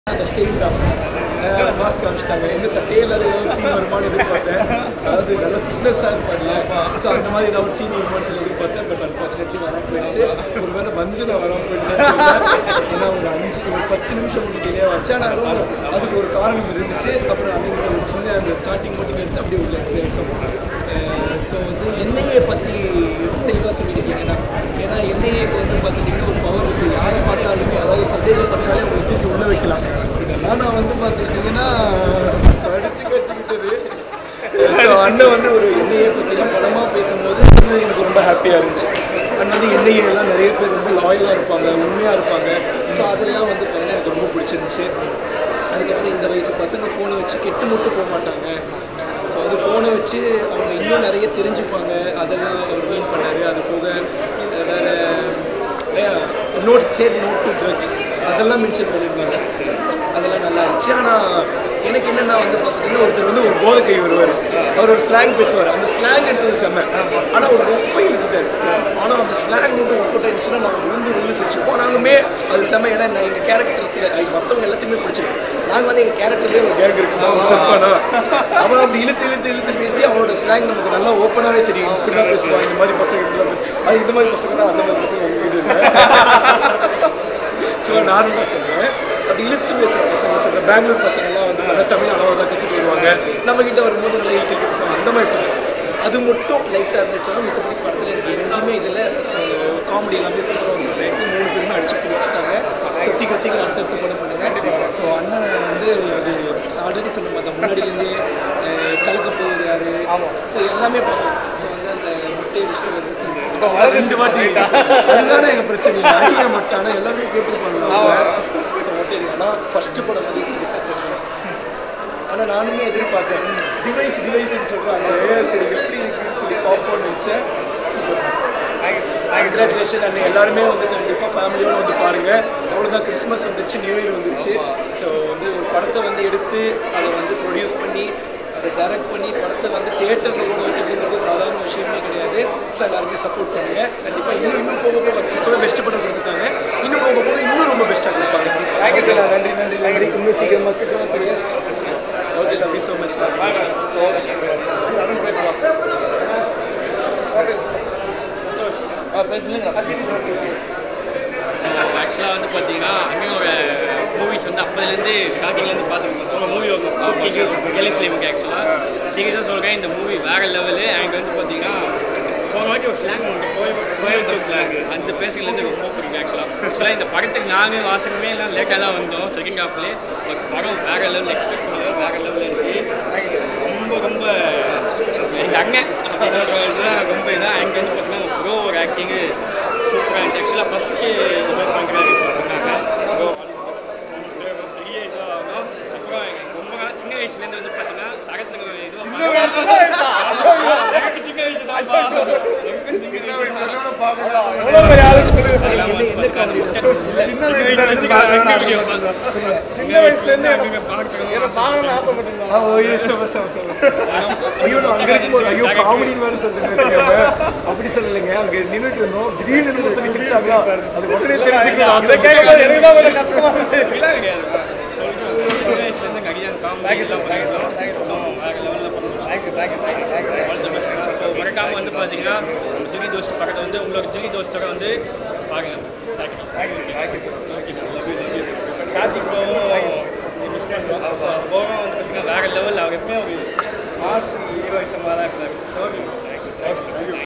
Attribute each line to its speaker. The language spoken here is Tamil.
Speaker 1: அந்த ஸ்டேஜ் தான் மாஸ்க் காமிச்சிட்டாங்க எந்த சட்டையே இல்லாத ஏதோ ஒரு சீன் வருமானு எதிர்பார்த்தேன் அதாவது நல்ல ஃபிட்னஸாக இருப்பார்ல ஸோ அந்த மாதிரி ஏதாவது ஒரு சீன் வருமானு சொல்லி எதிர்பார்த்தேன் பட் அன்ஃபார்ச்சுனேட்லி வராமல் போயிடுச்சு ஒரு வேளை வந்து நான் வராமல் போயிட்டேன் ஏன்னா ஒரு அஞ்சு ஒரு பத்து நிமிஷம் மட்டும் டிலே ஆச்சு ஆனாலும் அதுக்கு ஒரு காரணம் இருந்துச்சு அப்புறம் அது ஒரு சின்ன அந்த ஸ்டார்டிங் மட்டும் எடுத்து அப்படியே உள்ள ஸோ வந்து என்ஐஏ பற்றி தெளிவாக சொல்லிக்கிட்டீங்கன்னா ஏன்னா என்ஐஏக்கு வந்து பார்த்துட்டிங்கன்னா ஒரு பவர் இருக்குது யாரை பார்த்தாலுமே அதாவது சந்தேகம் பண்ணாலே அவங்க தூக்கி உள்ள வைக்கலாம் இதெல்லாம் நான் வந்து பார்த்துக்கிட்டிங்கன்னா படிச்சு வச்சுக்கிட்டது ஸோ அண்ணன் வந்து ஒரு என்ஐஏ பற்றிலாம் படமாக பேசும்போது வந்து எனக்கு ரொம்ப ஹாப்பியாக இருந்துச்சு அண்ட் வந்து என்ஐஏ எல்லாம் நிறைய பேர் ரொம்ப லாயலாக இருப்பாங்க உண்மையாக இருப்பாங்க ஸோ அதெல்லாம் வந்து பார்த்தீங்கன்னா எனக்கு ரொம்ப பிடிச்சிருந்துச்சு அதுக்கப்புறம் இந்த வயசு பசங்க ஃபோனை வச்சு கெட்டு மட்டும் போக மாட்டாங்க ஸோ அது ஃபோனை வச்சு அவங்க இன்னும் நிறைய தெரிஞ்சுப்பாங்க அதெல்லாம் அவர் மீன் பண்ணார் அது போக வேறு note said note to drugs அதெல்லாம் மென்ஷன் பண்ணியிருந்தாங்க அதெல்லாம் நல்லா இருந்துச்சு ஆனால் எனக்கு என்னென்னா வந்து பார்த்தீங்கன்னா ஒருத்தர் வந்து ஒரு போதை கை வருவார் அவர் ஒரு ஸ்லாங் பேசுவார் அந்த ஸ்லாங் எடுத்தது செம்ம ஆனால் அவர் ரொம்ப இழுத்துட்டார் ஆனால் அந்த ஸ்லாங் மட்டும் ஒர்க் அவுட் ஆயிடுச்சுன்னா நாங்கள் விழுந்து விழுந்து சிரிச்சிருப்போம் நாங்களுமே அது செம்ம ஏன்னா நான் எங்கள் கேரக்டர்ஸ் மற்றவங்க எல்லாத்தையுமே பிடிச்சிருக்கோம் நாங்கள் வந்து எங்கள் கேரக்டர்லேயே ஒரு கேங் இருக்கு நான் ஒரு கற்பனா அவன் அப்படி இழுத்து இழுத்து இழுத்து பேசி அவனோட ஸ்லாங் நமக்கு நல்லா ஓப்பனாகவே தெரியும் இப்படிலாம் பேசுவான் இந்த மாதிரி பசங்க இப்படிலாம் பேசுவான் அது இந்த மாதிரி பசங்க தான் அந்த மாதிரி பசங்க உங்க வீடு ஸோ நார்மலாக சொல்கிறேன் அப்படி இழுத்து பேசுகிற பசங்க சொல்கிறேன் பெங்களூர் பசங்கள்லாம் வந்து நல்லா தமிழ் அளவு தான் கற்று போயிடுவாங்க நம்ம கிட்ட வரும்போது நல்லா இழுத்து இழுத்து பேசுவாங்க அந்த மாதிரி சொல்கிறேன் அது மட்டும் லைட்டாக இருந்துச்சுன்னா மித்தபடி படத்தில் எனக்கு எங்கேயுமே இதில் காமெடி எல்லாமே சூப்பராக இருந்தது மூணு பேருமே அடிச்சு பிடிச்சிட்டாங்க ஸோ சீக்கிரம் சீக்கிரம் அடுத்த படம் பண்ணுங்க ஸோ அண்ணன் வந்து அது ஆல்ரெடி சொன்ன பார்த்தா முன்னாடிலேருந்தே அஹ், கலக்க போகுது யாரு ஸோ எல்லாமே பார்ப்போம் ஸோ வந்து அந்த முட்டை விஷயம் வந்து ரெண்டு வாட்டி அதுதானே எங்கள் பிரச்சனை அறிய மாட்டானா எல்லாமே கேட்டுருப்பாங்க ஸோ ஓகே ஆனால் ஃபஸ்ட்டு படம் வந்து சீரியஸாக கேட்கணும் ஆனால் நானுமே எதிர்பார்த்தேன் டிவைஸ் டிவைஸ்னு சொல்கிறாங்க சரி எப்படி இருக்குன்னு சொல்லி பார்ப்போம்னு நினச்சேன் கங்க்ராச்சுலேஷன் அண்ட் எல்லாருமே வந்து கண்டிப்பாக ஃபேமிலியோடு வந்து பாருங்கள் அவ்வளோதான் கிறிஸ்மஸ் வந்துச்சு நியூ இயர் வந்துருச்சு ஸோ வந்து ஒரு படத்தை வந்து எடுத்து அதை வந்து ப்ரொடியூஸ் பண்ணி அதை டைரக்ட் பண்ணி படத்தை வந்து தேட்டரில் கூட வைக்கிறதுங்கிறது சாதாரண விஷயமே கிடையாது ஸோ எல்லாருமே சப்போர்ட் பண்ணுங்க கண்டிப்பாக இன்னும் இன்னும் போக போக இப்போ பெஸ்ட் படம் கொடுத்துருக்காங்க இன்னும் போக போக இன்னும் ரொம்ப பெஸ்ட்டாக கொடுப்பாங்க தேங்க்யூ சார் நன்றி நன்றி நன்றி இன்னும் சீக்கிரமாக சீக்கிரமாக தெரியும் ஓகே தேங்க்யூ ஸோ மச்
Speaker 2: ஆக்சுவலாக வந்து பார்த்தீங்கன்னா அங்கேயும் மூவிஸ் வந்து அப்போதுலேருந்து ஸ்டார்டிங்லேருந்து பார்த்துருக்கோம் ஒரு மூவி கேலி ஃபிலிமுக்கு ஆக்சுவலாக சீரியஸாக சொல்கிறேன் இந்த மூவி வேறு லெவலு எனக்கு வந்து பார்த்தீங்கன்னா போன வாட்டி ஒரு ஸ்லாங் உண்டு கோயில் கோயம்புத்தூர் ஸ்லாங் அந்த பேசுகிறதுலேருந்து ரொம்ப பிடிக்கும் ஆக்சுவலாக ஆக்சுவலாக இந்த படத்துக்கு நாங்கள் வாசகமே எல்லாம் லேட்டாக தான் வந்தோம் செகண்ட் ஹாஃப்லேயே பட் படம் வேறு லெவல் எக்ஸ்பெக்ட் பண்ணல வேறு லெவலில் இருந்துச்சு ரொம்ப ரொம்ப எங்கள் அண்ணன் அப்படின்றதுலாம் ரொம்ப இதாக அங்கே வந்து பார்த்தீங்கன்னா ப்ரோ ஒரு ஆக்டிங்கு சூப்பராக இருந்துச்சு ஆக்சுவலாக ஃபஸ்ட்டு இது மாதிரி பண்ணுறாரு சொன்னாங்க ப்ரோ பெரிய இதுவாக ஆகும் அப்புறம் எனக்கு ரொம்ப நாள் சின்ன வயசுலேருந்து வந்து பார்த்தீங்கன்னா சரத்துக்கு ஒரு இதுவாக எனக்கு சின்ன வயசு தான்ப்பா எனக்கு சின்ன வயசு
Speaker 1: என்ன காமெடி
Speaker 2: சின்ன வயசுலேருந்து சின்ன வயசுலேருந்து பார்க்கணும்
Speaker 1: ஆ, ஓ, இது சூப்பர், சூப்பர், சூப்பர். ஐயோ நான் அங்க இருக்கும்போது ஐயோ காமெடின்னு வேற சொல்றீங்க தெரியாம. அப்படி சொல்லலைங்க அங்க நின்னுட்டு இருந்தோம் திடீர்னு என்னமோ சொல்லி சிரிச்சாங்களா அது உடனே தெரிஞ்சுக்கணும் ஆசை.
Speaker 2: அப்படிலாம் கிடையாது சின்ன வயசுலேருந்து கடிதான் காமெடி எல்லாம் பண்ணிட்டோம் வேறு லெவலில் பண்ணுவோம் மறக்காமல் வந்து பார்த்தீங்கன்னா நம்ம ஜிகி தோஸ்ட் பக்கத்தில் வந்து உங்களோட ஜிகி தோஸ்டோட வந்து பாருங்க கார்த்திக் போவோம் போவோம் வந்து பார்த்தீங்கன்னா வேறு லெவல் அவர் எப்பவுமே ஒரு மாஸ் ஹீரோயிசமாக தான் இருக்கார்